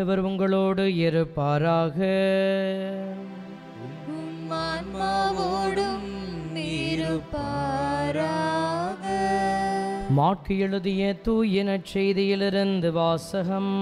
ஆண்டவர் உங்களோடு இருப்பாராக உம் ஆன்மாவோடும் இருப்பாராக மாற்கு எழுதிய தூய நற்செய்தியிலிருந்து வாசகம்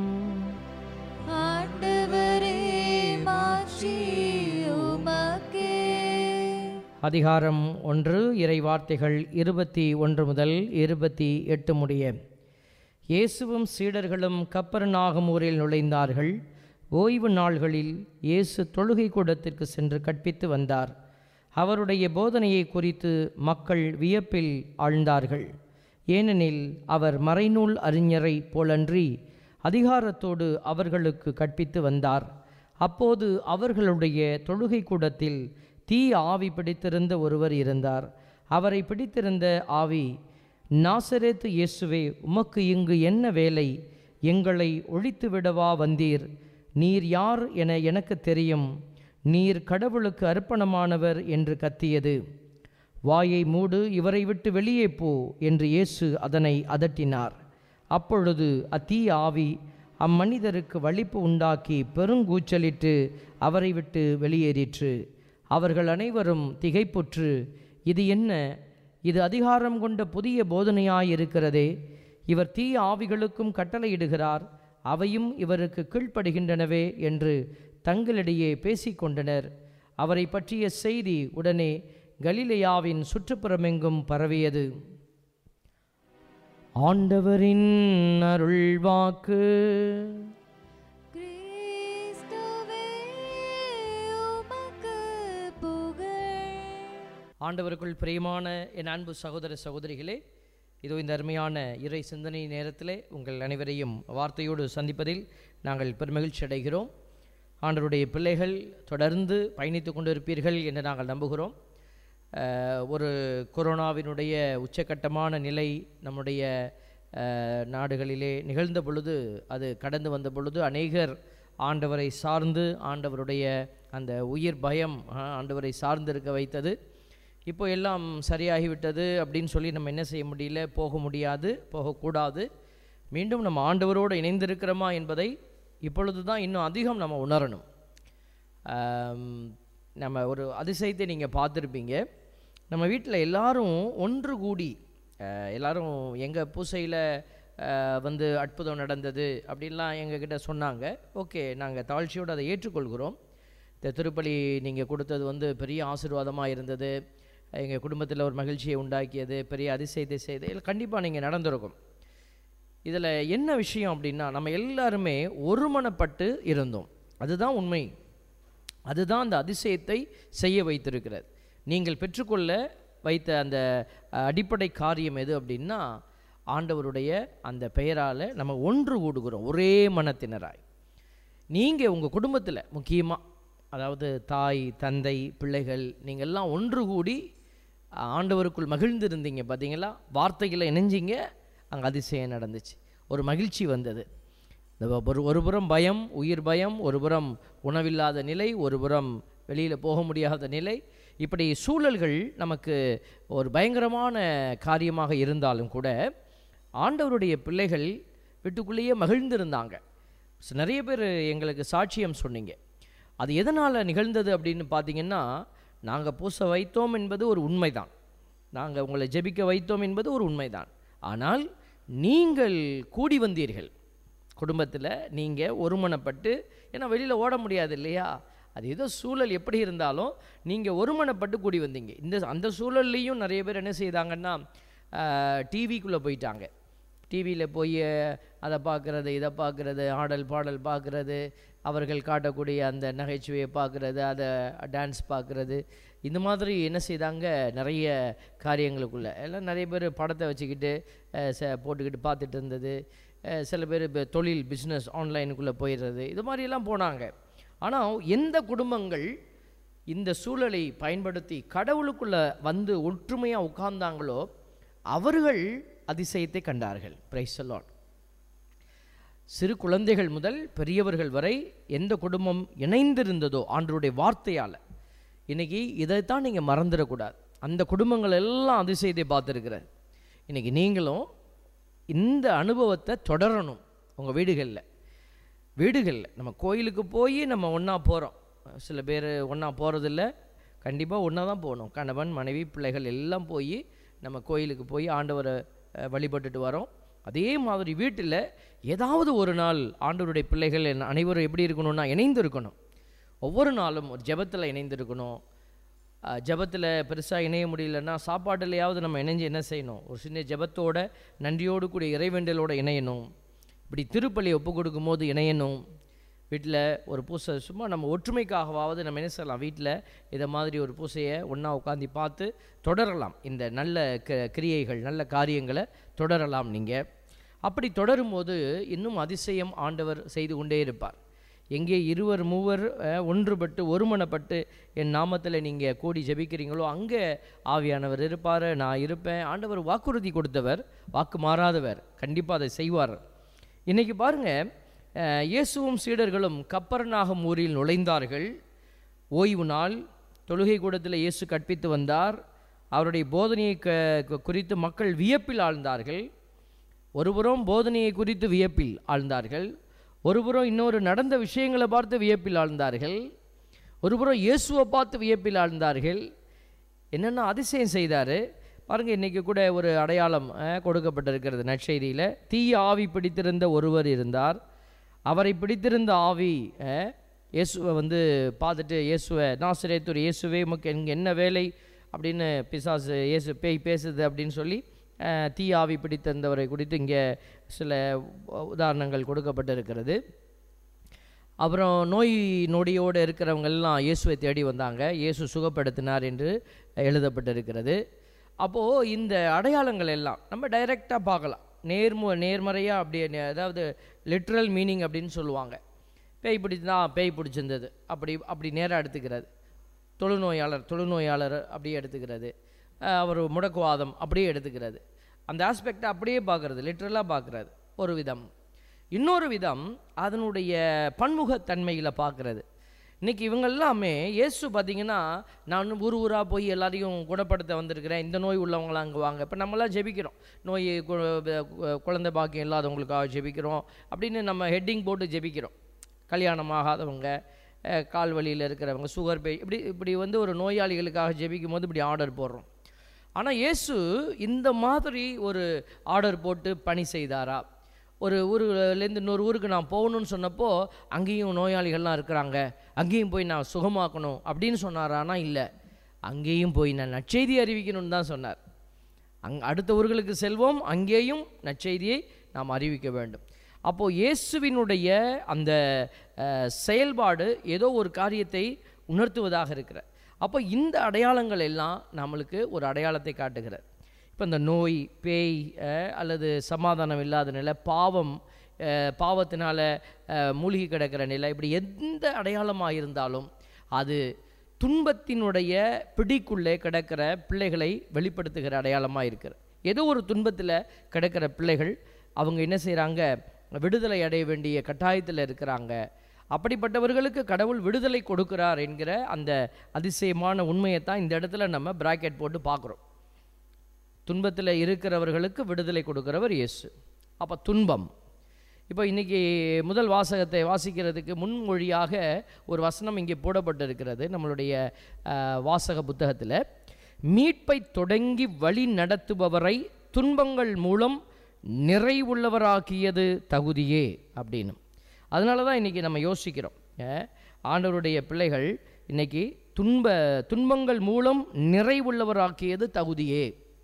ஆண்டவரே மாற்றி உமக்கே அதிகாரம் ஒன்று இறை வார்த்தைகள் இருபத்தி ஒன்று முதல் இருபத்தி எட்டு முடிய இயேசுவும் சீடர்களும் கப்பர்நாகம் ஊரில் நுழைந்தார்கள் ஓய்வு நாள்களில் இயேசு தொழுகை கூடத்திற்கு சென்று கற்பித்து வந்தார் அவருடைய போதனையை குறித்து மக்கள் வியப்பில் ஆழ்ந்தார்கள் ஏனெனில் அவர் மறைநூல் அறிஞரை போலன்றி அதிகாரத்தோடு அவர்களுக்கு கற்பித்து வந்தார் அப்போது அவர்களுடைய தொழுகை கூடத்தில் தீ ஆவி பிடித்திருந்த ஒருவர் இருந்தார் அவரை பிடித்திருந்த ஆவி நாசரேத்து இயேசுவே உமக்கு இங்கு என்ன வேலை எங்களை ஒழித்துவிடவா வந்தீர் நீர் யார் என எனக்கு தெரியும் நீர் கடவுளுக்கு அர்ப்பணமானவர் என்று கத்தியது வாயை மூடு இவரை விட்டு வெளியே போ என்று இயேசு அதனை அதட்டினார் அப்பொழுது அத்தீய ஆவி அம்மனிதருக்கு வலிப்பு உண்டாக்கி பெருங்கூச்சலிட்டு அவரை விட்டு வெளியேறிற்று அவர்கள் அனைவரும் திகைப்புற்று இது என்ன இது அதிகாரம் கொண்ட புதிய போதனையாயிருக்கிறதே இவர் தீய ஆவிகளுக்கும் கட்டளையிடுகிறார் அவையும் இவருக்கு கீழ்ப்படுகின்றனவே என்று தங்களிடையே பேசிக்கொண்டனர் அவரை பற்றிய செய்தி உடனே கலிலேயாவின் சுற்றுப்புறமெங்கும் பரவியது ஆண்டவரின் அருள்வாக்கு கிறிஸ்துவே உமக்கு புகழ் ஆண்டவருக்குள் பிரியமான என் அன்பு சகோதர சகோதரிகளே இதோ இந்த அருமையான இறை சிந்தனை நேரத்திலே உங்கள் அனைவரையும் வார்த்தையோடு சந்திப்பதில் நாங்கள் பெருமகிழ்ச்சி அடைகிறோம் ஆண்டவருடைய பிள்ளைகள் தொடர்ந்து பயணித்து கொண்டிருப்பீர்கள் என்று நாங்கள் நம்புகிறோம் அஹ், ஒரு கொரோனாவினுடைய உச்சக்கட்டமான நிலை நம்முடைய அஹ், நாடுகளிலே நிகழ்ந்த பொழுது அது கடந்து வந்த பொழுது அநேகர் ஆண்டவரை சார்ந்து ஆண்டவருடைய அந்த உயிர் பயம் அஹ், ஆண்டவரை சார்ந்து இருக்க வைத்தது இப்போ எல்லாம் சரியாகிவிட்டது அப்படின்னு சொல்லி நம்ம என்ன செய்ய முடியல போக முடியாது போகக்கூடாது மீண்டும் நம்ம ஆண்டவரோடு இணைந்திருக்கிறோமா என்பதை இப்பொழுது தான் இன்னும் அதிகம் நம்ம உணரணும் ஆம், நம்ம ஒரு அதிசயத்தை நீங்கள் பார்த்துருப்பீங்க நம்ம வீட்டில் எல்லாரும் ஒன்று கூடி அஹ், எல்லாரும் எங்கள் பூசையில் வந்து அற்புதம் நடந்தது அப்படின்லாம் எங்ககிட்ட சொன்னாங்க ஓகே நாங்கள் தாழ்ச்சியோடு அதை ஏற்றுக்கொள்கிறோம் இந்த திருப்பலி நீங்கள் கொடுத்தது வந்து பெரிய ஆசீர்வாதமாக இருந்தது எங்கள் குடும்பத்தில் ஒரு மகிழ்ச்சியை உண்டாக்கியது பெரிய அதிசயத்தை செய்து இல்லை கண்டிப்பாக நீங்கள் நடந்திருக்கும் இதில் என்ன விஷயம் அப்படின்னா நம்ம எல்லாருமே ஒருமனப்பட்டு இருந்தோம் அதுதான் உண்மை அதுதான் அந்த அதிசயத்தை செய்ய வைத்திருக்கிறது நீங்கள் பெற்றுக்கொள்ள வைத்த அந்த அஹ், அடிப்படை காரியம் எது அப்படின்னா ஆண்டவருடைய அந்த பெயரால் நம்ம ஒன்று கூடுகிறோம் ஒரே மனத்தினராய் நீங்கள் உங்கள் குடும்பத்தில் முக்கியமாக அதாவது தாய் தந்தை பிள்ளைகள் நீங்கள் எல்லாம் ஒன்று கூடி ஆண்டவருக்குள் மகிழ்ந்திருந்தீங்க பார்த்தீங்களா வார்த்தைகளை இணைஞ்சிங்க அங்கே அதிசயம் நடந்துச்சு ஒரு மகிழ்ச்சி வந்தது இந்த ஒரு ஒரு புறம் பயம் உயிர் பயம் ஒரு புறம் உணவில்லாத நிலை ஒரு புறம் வெளியில் போக முடியாத நிலை இப்படி சூழல்கள் நமக்கு ஒரு பயங்கரமான காரியமாக இருந்தாலும் கூட ஆண்டவருடைய பிள்ளைகள் வீட்டுக்குள்ளேயே மகிழ்ந்திருந்தாங்க So, நிறைய பேர் எங்களுக்கு சாட்சியம் சொன்னீங்க அது எதனால் நிகழ்ந்தது அப்படின்னு பார்த்தீங்கன்னா நாங்கள் பூச வைத்தோம் என்பது ஒரு உண்மைதான் நாங்கள் உங்களை ஜெபிக்க வைத்தோம் என்பது ஒரு உண்மைதான் ஆனால் நீங்கள் கூடி வந்தீர்கள் குடும்பத்தில் நீங்கள் ஒருமனப்பட்டு ஏன்னா வெளியில் ஓட முடியாது இல்லையா அது ஏதோ சூழல் எப்படி இருந்தாலும் நீங்கள் ஒருமனப்பட்டு கூடி வந்தீங்க இந்த அந்த சூழல்லையும் நிறைய பேர் என்ன செய்தாங்கன்னா டிவிக்குள்ளே போயிட்டாங்க டிவியில் போய் அதை பார்க்குறது இதை பார்க்குறது ஆடல் பாடல் பார்க்குறது அவர்கள் காட்டக்கூடிய அந்த நகைச்சுவையை பார்க்குறது அதை டான்ஸ் பார்க்குறது இந்த மாதிரி என்ன செய்தாங்க நிறைய காரியங்களுக்குள்ள எல்லாம் நிறைய பேர் படத்தை வச்சுக்கிட்டு அஹ், ச போட்டுக்கிட்டு பார்த்துட்டு இருந்தது அஹ், சில பேர் இப்போ தொழில் பிஸ்னஸ் ஆன்லைனுக்குள்ளே போயிடுறது இது மாதிரியெல்லாம் போனாங்க ஆனால் எந்த குடும்பங்கள் இந்த சூழலை பயன்படுத்தி கடவுளுக்குள்ளே வந்து ஒற்றுமையாக உட்கார்ந்தாங்களோ அவர்கள் அதிசயத்தை கண்டார்கள் பிரைஸ் லார்ட் சிறு குழந்தைகள் முதல் பெரியவர்கள் வரை எந்த குடும்பம் இணைந்திருந்ததோ ஆண்டவருடைய வார்த்தையால் இன்னைக்கு இதைத்தான் நீங்கள் மறந்துடக்கூடாது அந்த குடும்பங்கள் எல்லாம் அதிசயத்தை பார்த்துருக்கிறார் இன்னைக்கு நீங்களும் இந்த அனுபவத்தை தொடரணும் உங்கள் வீடுகளில் வீடுகளில் நம்ம கோயிலுக்கு போய் நம்ம ஒன்றா போகிறோம் சில பேர் ஒன்றா போகிறதில்ல கண்டிப்பாக ஒன்றா தான் போகணும் கணவன் மனைவி பிள்ளைகள் எல்லாம் போய் நம்ம கோயிலுக்கு போய் ஆண்டவரை அஹ், வழிபட்டுட்டு வரோம் அதே மாதிரி வீட்டில் ஏதாவது ஒரு நாள் ஆண்டவருடைய பிள்ளைகள் என்ன- அனைவரும் எப்படி இருக்கணும்னா இணைந்து இருக்கணும் ஒவ்வொரு நாளும் ஒரு ஜெபத்தில் இணைந்திருக்கணும் ஜபத்தில் பெருசாக இணைய முடியலன்னா சாப்பாட்டுலையாவது நம்ம இணைஞ்சு என்ன செய்யணும் ஒரு சின்ன ஜெபத்தோட நன்றியோடு கூடிய இறைவேண்டலோட இணையணும் இப்படி திருப்பலி ஒப்பு கொடுக்கும்போது இணையணும் வீட்டில் ஒரு பூசை சும்மா நம்ம ஒற்றுமைக்காகவாவது நம்ம என்ன செய்யலாம் வீட்டில் இதை மாதிரி ஒரு பூசையை ஒன்றா உட்காந்து பார்த்து தொடரலாம் இந்த நல்ல க கிரியைகள் நல்ல காரியங்களை தொடரலாம் நீங்கள் அப்படி தொடரும்போது இன்னும் அதிசயம் ஆண்டவர் செய்து கொண்டே இருப்பார் எங்கே இருவர் மூவர் அஹ், ஒன்றுபட்டு ஒருமனப்பட்டு என் நாமத்தில் நீங்கள் கூடி ஜெபிக்கிறீங்களோ அங்கே ஆவியானவர் இருப்பார் நான் இருப்பேன் ஆண்டவர் வாக்குறுதி கொடுத்தவர் வாக்கு மாறாதவர் கண்டிப்பாக அதை செய்வார் இன்னைக்கு பாருங்க அஹ், இயேசுவும் சீடர்களும் கப்பர்நாகம் ஊரில் நுழைந்தார்கள் ஓய்வு நாள் தொழுகை கூடத்தில் இயேசு கற்பித்து வந்தார் அவருடைய போதனையை க குறித்து மக்கள் வியப்பில் ஆழ்ந்தார்கள் ஒருபுறம் போதனையை குறித்து வியப்பில் ஆழ்ந்தார்கள் ஒருபுறம் இன்னொரு நடந்த விஷயங்களை பார்த்து வியப்பில் ஆழ்ந்தார்கள் ஒருபுறம் இயேசுவை பார்த்து வியப்பில் ஆழ்ந்தார்கள் என்னென்ன அதிசயம் செய்தார் பாருங்கள் இன்றைக்கி கூட ஒரு அடையாளம் அஹ், கொடுக்கப்பட்டிருக்கிறது நற்செய்தியில் தீய ஆவி பிடித்திருந்த ஒருவர் இருந்தார் அவரை பிடித்திருந்த ஆவி அஹ், இயேசுவை வந்து பார்த்துட்டு இயேசுவை நாசிரியத்தூர் இயேசுவே உமக்கு எங்க என்ன வேலை அப்படின்னு பிசாசு இயேசு பேய் பேசுது அப்படின்னு சொல்லி அஹ், தீய ஆவி பிடித்திருந்தவரை குறித்து இங்கே சில உதாரணங்கள் கொடுக்கப்பட்டிருக்கிறது அப்புறம் நோய் நொடியோடு இருக்கிறவங்க எல்லாம் இயேசுவை தேடி வந்தாங்க இயேசு சுகப்படுத்தினார் என்று எழுதப்பட்டிருக்கிறது அப்போது இந்த அடையாளங்கள் எல்லாம் நம்ம டைரெக்டாக பார்க்கலாம் நேர்மு நேர்மறையாக அப்படியே நே- அதாவது லிட்ரல் மீனிங் அப்படின்னு சொல்லுவாங்க பேய் பிடிச்சா பேய் பிடிச்சிருந்தது அப்படி அப்படி நேராக எடுத்துக்கிறது தொழுநோயாளர் தொழுநோயாளர் அப்படியே எடுத்துக்கிறது அஹ் அவர் முடக்குவாதம் அப்படியே எடுத்துக்கிறது அந்த ஆஸ்பெக்டை அப்படியே பார்க்குறது லிட்ரலாக பார்க்குறது ஒரு விதம் இன்னொரு விதம் அதனுடைய பன்முகத்தன்மையில் பார்க்குறது இன்னைக்கு இவங்க எல்லாமே இயேசு பார்த்தீங்கன்னா நான் ஊர் ஊராக போய் எல்லாரையும் குணப்படுத்த வந்திருக்கிறேன் இந்த நோய் உள்ளவங்களாம் அங்கே வாங்க இப்போ நம்மளாம் ஜெபிக்கிறோம் நோய் கு- கு- குழந்தை பாக்கியம் இல்லாதவங்களுக்காக ஜெபிக்கிறோம் அப்படின்னு நம்ம ஹெட்டிங் போட்டு ஜெபிக்கிறோம் கல்யாணம் ஆகாதவங்க அஹ், கால் வலியில் இருக்கிறவங்க சுகர் பே இப்படி இப்படி வந்து ஒரு நோயாளிகளுக்காக ஜெபிக்கும் போது இப்படி ஆர்டர் போடுறோம் ஆனால் இயேசு இந்த மாதிரி ஒரு ஆர்டர் போட்டு பணி செய்தாரா ஒரு ஊருலேருந்து இன்னொரு ஊருக்கு நான் போகணும்னு சொன்னப்போ அங்கேயும் நோயாளிகள்லாம் இருக்கிறாங்க அங்கேயும் போய் நான் சுகமாக்கணும் அப்படின்னு சொன்னாரானா இல்லை அங்கேயும் போய் நான் நற்செய்தி அறிவிக்கணும்னு தான் சொன்னார் அங் அடுத்த ஊர்களுக்கு செல்வோம் அங்கேயும் நற்செய்தியை நாம் அறிவிக்க வேண்டும் அப்போது இயேசுவினுடைய அந்த அஹ், செயல்பாடு ஏதோ ஒரு காரியத்தை உணர்த்துவதாக இருக்கிற அப்போ இந்த அடையாளங்கள் எல்லாம் நம்மளுக்கு ஒரு அடையாளத்தை காட்டுகிறது இப்போ இந்த நோய் பேய் அஹ், அல்லது சமாதானம் இல்லாத நிலை பாவம் அஹ், பாவத்தினால அஹ், மூழ்கி கிடக்கிற நிலை இப்படி எந்த அடையாளமாக இருந்தாலும் அது துன்பத்தினுடைய பிடிக்குள்ளே கிடக்கிற பிள்ளைகளை வெளிப்படுத்துகிற அடையாளமாக இருக்கிறது ஏதோ ஒரு துன்பத்தில் கிடக்கிற பிள்ளைகள் அவங்க என்ன செய்கிறாங்க விடுதலை அடைய வேண்டிய கட்டாயத்தில் இருக்கிறாங்க அப்படிப்பட்டவர்களுக்கு கடவுள் விடுதலை கொடுக்கிறார் என்கிற அந்த அதிசயமான உண்மையை தான் இந்த இடத்துல நம்ம பிராக்கெட் போட்டு பார்க்குறோம் துன்பத்தில் இருக்கிறவர்களுக்கு விடுதலை கொடுக்கிறவர் இயேசு அப்போ துன்பம் இப்போ இன்னைக்கு முதல் வாசகத்தை வாசிக்கிறதுக்கு முன்மொழியாக ஒரு வசனம் இங்கே போடப்பட்டிருக்கிறது நம்மளுடைய அஹ், வாசக புத்தகத்தில் மீட்பை தொடங்கி வழி நடத்துபவரை துன்பங்கள் மூலம் நிறைவுள்ளவராக்கியது தகுதியே அப்படின்னு அதனால தான் இன்றைக்கி நம்ம யோசிக்கிறோம் அஹ், ஆண்டவருடைய பிள்ளைகள் இன்னைக்கு துன்ப துன்பங்கள் மூலம் நிறைவுள்ளவராக்கியது தகுதியே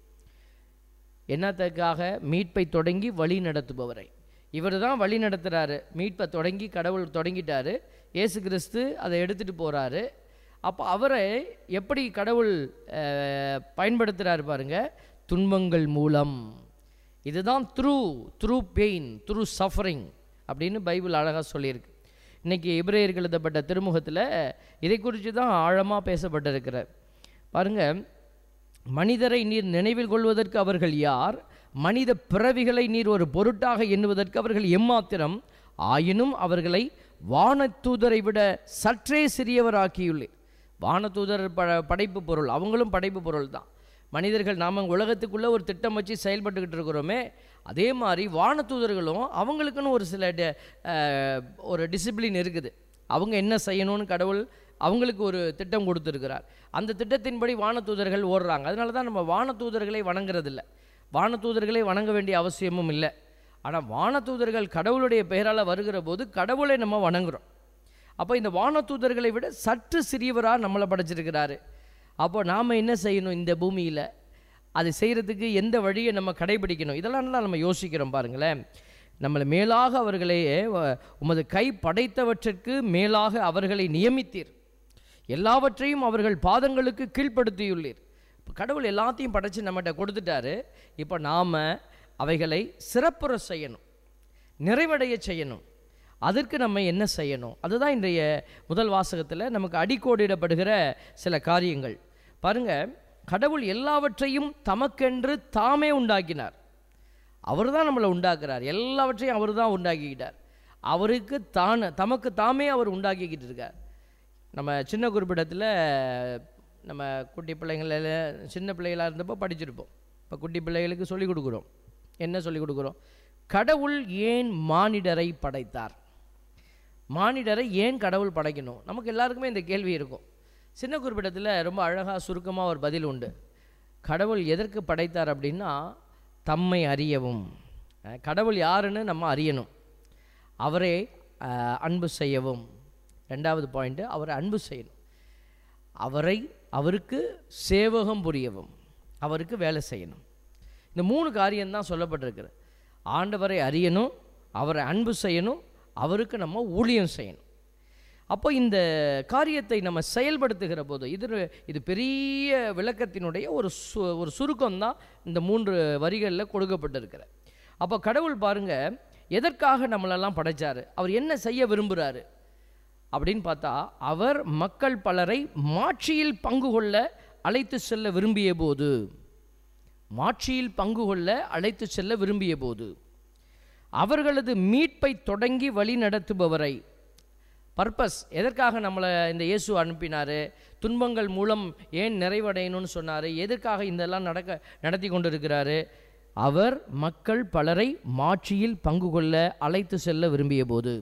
என்னத்துக்காக மீட்பை தொடங்கி வழி நடத்துபவரை இவர் தான் வழி நடத்துகிறாரு மீட்பை தொடங்கி கடவுள் தொடங்கிட்டாரு இயேசு கிறிஸ்து அதை எடுத்துகிட்டு போகிறாரு அப்போ அவரை எப்படி கடவுள் அஹ், பயன்படுத்துகிறாரு பாருங்க துன்பங்கள் மூலம் இதுதான் through through pain through suffering அப்படின்னு பைபிள் அழகாக சொல்லியிருக்கு இன்னைக்கு எபிரேயருக்கு எழுதப்பட்ட திருமுகத்தில் இதை குறித்து தான் ஆழமாக பேசப்பட்டிருக்கிறார் பாருங்கள் மனிதரை நீர் நினைவில் கொள்வதற்கு அவர்கள் யார் மனித பிறவிகளை நீர் ஒரு பொருட்டாக எண்ணுவதற்கு அவர்கள் எம்மாத்திரம் ஆயினும் அவர்களை வானத்தூதரை விட சற்றே சிறியவராக்கியுள்ளேன் வானதூதர் ப படைப்பு பொருள் அவங்களும் படைப்பு பொருள் தான் மனிதர்கள் நாம் உலகத்துக்குள்ளே ஒரு திட்டம் வச்சு செயல்பட்டுக்கிட்டு இருக்கிறோமே அதே மாதிரி வானதூதர்களும் அவங்களுக்குன்னு ஒரு சில ட- அஹ், ஒரு டிசிப்ளின் இருக்குது அவங்க என்ன செய்யணும்னு கடவுள் அவங்களுக்கு ஒரு திட்டம் கொடுத்துருக்கிறார் அந்த திட்டத்தின்படி வானதூதர்கள் ஓடுறாங்க அதனால தான் நம்ம வானதூதர்களை வணங்குறதில்ல வானதூதர்களை வணங்க வேண்டிய அவசியமும் இல்லை ஆனால் வானதூதர்கள் கடவுளுடைய பெயரால் வருகிற போது கடவுளை நம்ம வணங்குறோம் அப்போ இந்த வானதூதர்களை விட சற்று சிறியவராக நம்மளை படைச்சிருக்கிறாரு அப்போ நாம் என்ன செய்யணும் இந்த பூமியில் அது செய்கிறதுக்கு எந்த வழியை நம்ம கடைபிடிக்கணும் இதெல்லாம் நல்லா நம்ம யோசிக்கிறோம் பாருங்களேன் நம்மளை மேலாக அவர்களை அஹ், உமது கை படைத்தவற்றிற்கு மேலாக அவர்களை நியமித்தீர் எல்லாவற்றையும் அவர்கள் பாதங்களுக்கு கீழ்ப்படுத்தியுள்ளீர் இப்போ கடவுள் எல்லாத்தையும் படைச்சு நம்மகிட்ட கொடுத்துட்டாரு இப்போ நாம் அவைகளை சிறப்புற செய்யணும் நிறைவடைய செய்யணும் அதற்கு நம்ம என்ன செய்யணும் அதுதான் இன்றைய முதல் வாசகத்தில் நமக்கு அடிக்கோடிடப்படுகிற சில காரியங்கள் பாருங்க கடவுள் எல்லாவற்றையும் தமக்கென்று தாமே உண்டாக்கினார் அவர் தான் நம்மளை உண்டாக்குறார் எல்லாவற்றையும் அவர் தான் உண்டாக்கிக்கிட்டார் அவருக்கு தான் தமக்கு தாமே அவர் உண்டாக்கிக்கிட்டு இருக்கார் நம்ம சின்ன குறிப்பிடத்தில் நம்ம குட்டி பிள்ளைங்கள சின்ன பிள்ளைகளாக இருந்தப்போ படிச்சிருப்போம் இப்போ குட்டி பிள்ளைகளுக்கு சொல்லிக் கொடுக்குறோம் என்ன சொல்லிக் கொடுக்குறோம் கடவுள் ஏன் மானிடரை படைத்தார் மானிடரை ஏன் கடவுள் படைக்கணும் நமக்கு எல்லாருக்குமே இந்த கேள்வி இருக்கும் சின்ன குறிப்பிடத்தில் ரொம்ப அழகாக சுருக்கமாக ஒரு பதில் உண்டு கடவுள் எதற்கு படைத்தார் அப்படின்னா தம்மை அறியவும் அஹ் கடவுள் யாருன்னு நம்ம அறியணும் அவரே அஹ், அன்பு செய்யவும் ரெண்டாவது பாயிண்ட்டு அவரை அன்பு செய்யணும் அவரை அவருக்கு சேவகம் புரியவும் அவருக்கு வேலை செய்யணும் இந்த மூணு காரியம்தான் சொல்லப்பட்டிருக்குது ஆண்டவரை அறியணும் அவரை அன்பு செய்யணும் அவருக்கு நம்ம ஊழியம் செய்யணும் அப்போ இந்த காரியத்தை நம்ம செயல்படுத்துகிற போது இது இது பெரிய விளக்கத்தினுடைய ஒரு சு ஒரு சுருக்கம் தான் இந்த மூன்று வரிகளில் கொடுக்கப்பட்டிருக்கிற அப்போ கடவுள் பாருங்க எதற்காக நம்மளெல்லாம் படைச்சாரு அவர் என்ன செய்ய விரும்புகிறாரு அப்படின்னு பார்த்தா அவர் மக்கள் பலரை மாட்சியில் பங்கு கொள்ள அழைத்து செல்ல விரும்பிய போது மாட்சியில் பங்கு கொள்ள அழைத்து செல்ல விரும்பிய போது அவர்களது மீட்பை தொடங்கி வழி நடத்துபவரை பர்பஸ் எதற்காக நம்மளை இந்த இயேசு அனுப்பினார் துன்பங்கள் மூலம் ஏன் நிறைவடையணும்னு சொன்னார் எதற்காக இதெல்லாம் நடக்க நடத்தி கொண்டிருக்கிறாரு அவர் மக்கள் பலரை மாட்சியில் பங்கு கொள்ள அழைத்து செல்ல விரும்பிய போது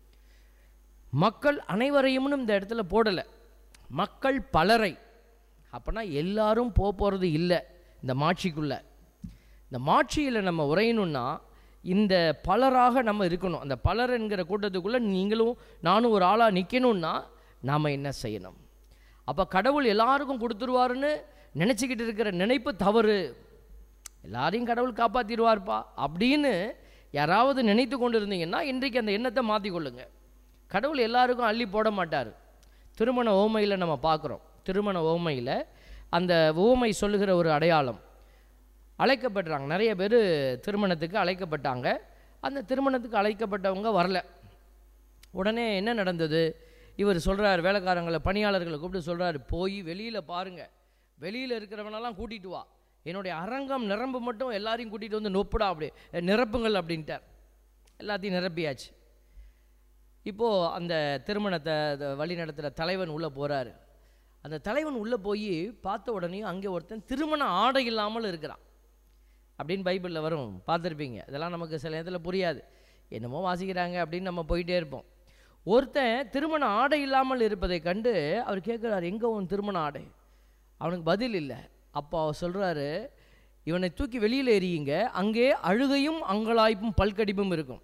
மக்கள் அனைவரையும்னு இந்த இடத்துல போடலை மக்கள் பலரை அப்போனா எல்லாரும் போக போகிறது இல்லை இந்த மாட்சிக்குள்ளே இந்த மாட்சியில் நம்ம உரையணும்னா இந்த பலராக நம்ம இருக்கணும் அந்த பலர் என்கிற கூட்டத்துக்குள்ளே நீங்களும் நானும் ஒரு ஆளாக நிற்கணும்னா நாம் என்ன செய்யணும் அப்போ கடவுள் எல்லாருக்கும் கொடுத்துருவாருன்னு நினச்சிக்கிட்டு இருக்கிற நினைப்பு தவறு எல்லாரையும் கடவுள் காப்பாற்றிடுவார்ப்பா அப்படின்னு யாராவது நினைத்து கொண்டு இருந்தீங்கன்னா இன்றைக்கு அந்த எண்ணத்தை மாற்றிக்கொள்ளுங்க கடவுள் எல்லாருக்கும் அள்ளி போட மாட்டார் திருமண ஓமையில் நம்ம பார்க்குறோம் திருமண ஓமையில் அந்த ஓமை சொல்லுகிற ஒரு அடையாளம் அழைக்கப்படுறாங்க நிறைய பேர் திருமணத்துக்கு அழைக்கப்பட்டாங்க அந்த திருமணத்துக்கு அழைக்கப்பட்டவங்க வரல உடனே என்ன நடந்தது இவர் சொல்கிறார் வேலைக்காரங்களை பணியாளர்களை கூப்பிட்டு சொல்கிறாரு போய் வெளியில் பாருங்கள் வெளியில் இருக்கிறவனெல்லாம் கூட்டிகிட்டு வா என்னுடைய அரங்கம் நிரம்பு மட்டும் எல்லாரையும் கூட்டிகிட்டு வந்து நொப்புடா அப்படி நிரப்புங்கள் அப்படின்ட்டார் எல்லாத்தையும் நிரப்பியாச்சு இப்போது அந்த திருமணத்தை அந்த வழி நடத்துகிற தலைவன் உள்ளே போகிறாரு அந்த தலைவன் உள்ளே போய் பார்த்த உடனே அங்கே ஒருத்தன் திருமண ஆடை இல்லாமல் இருக்கிறான் அப்படின்னு பைபிளில் வரும் பார்த்துருப்பீங்க இதெல்லாம் நமக்கு சில நேரத்தில் புரியாது என்னமோ வாசிக்கிறாங்க அப்படின்னு நம்ம போயிட்டே இருப்போம் ஒருத்தன் திருமண ஆடை இல்லாமல் இருப்பதை கண்டு அவர் கேட்குறாரு எங்கே உன் திருமண ஆடை அவனுக்கு பதில் இல்லை அப்போ அவர் சொல்கிறாரு இவனை தூக்கி வெளியில் எறியுங்க அங்கே அழுகையும் அங்கலாய்ப்பும் பல்கடிப்பும் இருக்கும்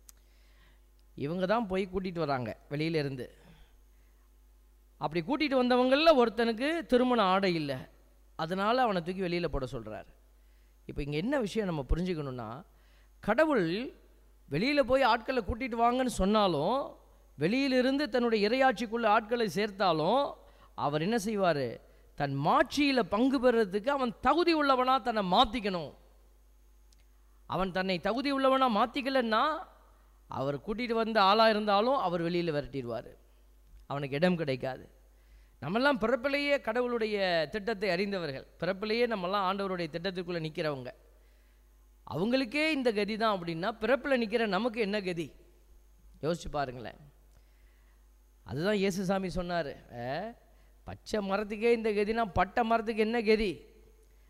இவங்க தான் போய் கூட்டிகிட்டு வராங்க வெளியில இருந்து அப்படி கூட்டிகிட்டு வந்தவங்களில் ஒருத்தனுக்கு திருமண ஆடை இல்லை அதனால் அவனை தூக்கி வெளியில் போட சொல்கிறார் இப்போ இங்கே என்ன விஷயம் நம்ம புரிஞ்சுக்கணுன்னா கடவுள் வெளியில் போய் ஆட்களை கூட்டிகிட்டு வாங்கன்னு சொன்னாலும் வெளியிலிருந்து தன்னுடைய இரையாட்சிக்குள்ள ஆட்களை சேர்த்தாலும் அவர் என்ன செய்வார் தன் மாட்சியில் பங்கு பெறுறதுக்கு அவன் தகுதி உள்ளவனாக தன்னை மாற்றிக்கணும் அவன் தன்னை தகுதி உள்ளவனாக மாற்றிக்கலன்னா அவர் கூட்டிகிட்டு வந்த ஆளாக இருந்தாலும் அவர் வெளியில் விரட்டிடுவார் அவனுக்கு இடம் கிடைக்காது நம்மெல்லாம் பிறப்பிலேயே கடவுளுடைய திட்டத்தை அறிந்தவர்கள் பிறப்பிலேயே நம்மெல்லாம் ஆண்டவருடைய திட்டத்துக்குள்ளே நிற்கிறவங்க அவங்களுக்கே இந்த கதி தான் அப்படின்னா பிறப்பில் நிற்கிற நமக்கு என்ன கதி யோசிச்சு பாருங்களேன் அதுதான் இயேசுசாமி சொன்னார் பச்சை மரத்துக்கே இந்த கதினா பட்டை மரத்துக்கு என்ன கதி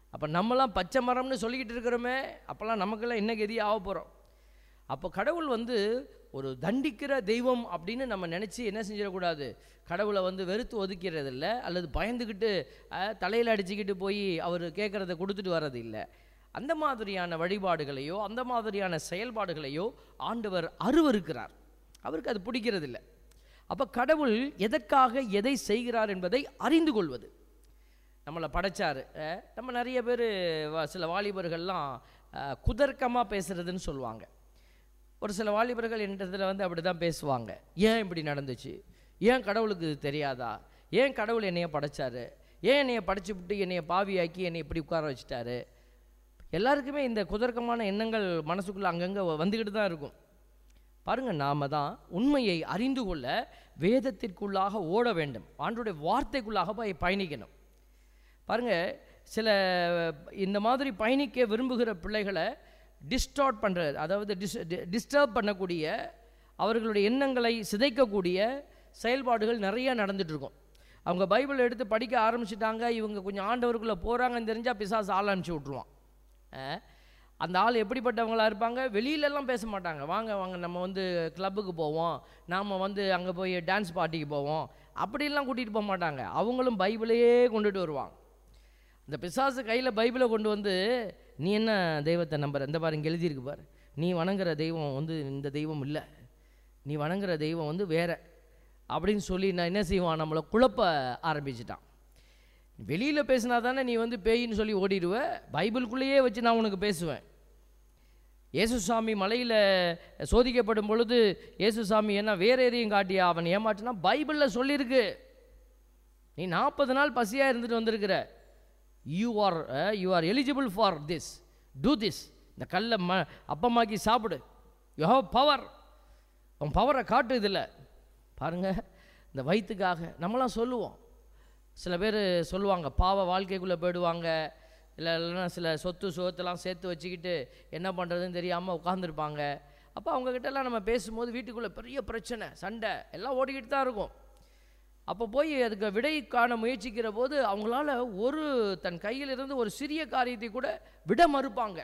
அப்போ நம்மலாம் பச்சை மரம்னு சொல்லிக்கிட்டு இருக்கிறோமே அப்போல்லாம் நமக்கெல்லாம் என்ன கதி ஆக போகிறோம் அப்போ கடவுள் வந்து ஒரு தண்டிக்கிற தெய்வம் அப்படின்னு நம்ம நினச்சி என்ன செஞ்சிடக்கூடாது கடவுளை வந்து வெறுத்து ஒதுக்கிறது இல்லை அல்லது பயந்துக்கிட்டு தலையில் அடிச்சுக்கிட்டு போய் அவர் கேட்குறத கொடுத்துட்டு வர்றது இல்லை அந்த மாதிரியான வழிபாடுகளையோ அந்த மாதிரியான செயல்பாடுகளையோ ஆண்டவர் அருவருக்கிறார் அவருக்கு அது பிடிக்கிறதில்ல அப்போ கடவுள் எதற்காக எதை செய்கிறார் என்பதை அறிந்து கொள்வது நம்மளை படைச்சாரு அஹ், நம்ம நிறைய பேர் சில வாலிபர்கள்லாம் குதர்க்கமாக பேசுகிறதுன்னு சொல்லுவாங்க ஒரு சில வாலிபர்கள் என்றதில் வந்து அப்படி தான் பேசுவாங்க ஏன் இப்படி நடந்துச்சு ஏன் கடவுளுக்கு இது தெரியாதா ஏன் கடவுள் என்னைய படைச்சாரு ஏன் என்னைய படைச்சு விட்டு என்னைய பாவியாக்கி என்னை இப்படி உட்கார வச்சுட்டாரு எல்லாருக்குமே இந்த குதர்க்கமான எண்ணங்கள் மனசுக்குள்ளே அங்கங்கே வந்துக்கிட்டு தான் இருக்கும் பாருங்க நாம தான் உண்மையை அறிந்து கொள்ள வேதத்திற்குள்ளாக ஓட வேண்டும் ஆண்டுடைய வார்த்தைக்குள்ளாக போய் பயணிக்கணும் பாருங்க சில இந்த மாதிரி பயணிக்க விரும்புகிற பிள்ளைகளை டிஸ்டார்ட் பண்ணுறது அதாவது டிஸ் டிஸ்டர்ப் பண்ணக்கூடிய அவர்களுடைய எண்ணங்களை சிதைக்கக்கூடிய செயல்பாடுகள் நிறைய நடந்துட்டு இருக்கும் அவங்க பைபிள் எடுத்து படிக்க ஆரம்பிச்சிட்டாங்க இவங்க கொஞ்சம் ஆண்டவருக்குள்ளே போகிறாங்கன்னு தெரிஞ்சால் பிசாசு ஆள் அனுப்பிச்சி விட்ருவான் அஹ், அந்த ஆள் எப்படிப்பட்டவங்களா இருப்பாங்க வெளியிலலாம் பேச மாட்டாங்க வாங்க வாங்க நம்ம வந்து கிளப்புக்கு போவோம் நாம் வந்து அங்கே போய் டான்ஸ் பார்ட்டிக்கு போவோம் அப்படிலாம் கூட்டிகிட்டு போக மாட்டாங்க அவங்களும் பைபிளையே கொண்டுட்டு வருவாங்க இந்த பிசாசு கையில் பைபிளை கொண்டு வந்து நீ என்ன தெய்வத்தை நம்புற இந்த பாரு இங்கே எழுதியிருக்கு பாரு நீ வணங்குற தெய்வம் வந்து இந்த தெய்வம் இல்லை நீ வணங்குற தெய்வம் வந்து வேற அப்படின்னு சொல்லி நான் என்ன செய்வான் நம்மளை குழப்ப ஆரம்பிச்சிட்டான் வெளியில் பேசினா தானே நீ வந்து பேயின்னு சொல்லி ஓடிடுவ பைபிளுக்குள்ளேயே வச்சு நான் உனக்கு பேசுவேன் இயேசுசாமி மலையில் சோதிக்கப்படும் பொழுது இயேசுசாமி என்ன வேற எதையும் காட்டியா அவன் ஏமாற்றினா பைபிளில் சொல்லியிருக்கு நீ நாற்பது நாள் பசியாக இருந்துட்டு வந்திருக்கிற you are you are eligible for this to this இந்த கல்லை ம அப்பமாக்கி சாப்பிடு யூ ஹவ் பவர் உன் பவரை காட்டு இதில் பாருங்கள் இந்த வயிற்றுக்காக நம்மளாம் சொல்லுவோம் சில பேர் சொல்லுவாங்க பாவ வாழ்க்கைக்குள்ளே போயிடுவாங்க இல்லை இல்லைன்னா சில சொத்து சுகத்தெல்லாம் சேர்த்து வச்சுக்கிட்டு என்ன பண்ணுறதுன்னு தெரியாமல் உட்காந்துருப்பாங்க அப்போ அவங்கக்கிட்டலாம் நம்ம பேசும்போது வீட்டுக்குள்ளே பெரிய பிரச்சனை சண்டை எல்லாம் ஓடிக்கிட்டு தான் இருக்கும் அப்போ போய் அதுக்கு விடை காண முயற்சிக்கிற போது அவங்களால ஒரு தன் கையில் இருந்து ஒரு சிறிய காரியத்தை கூட விட மறுப்பாங்க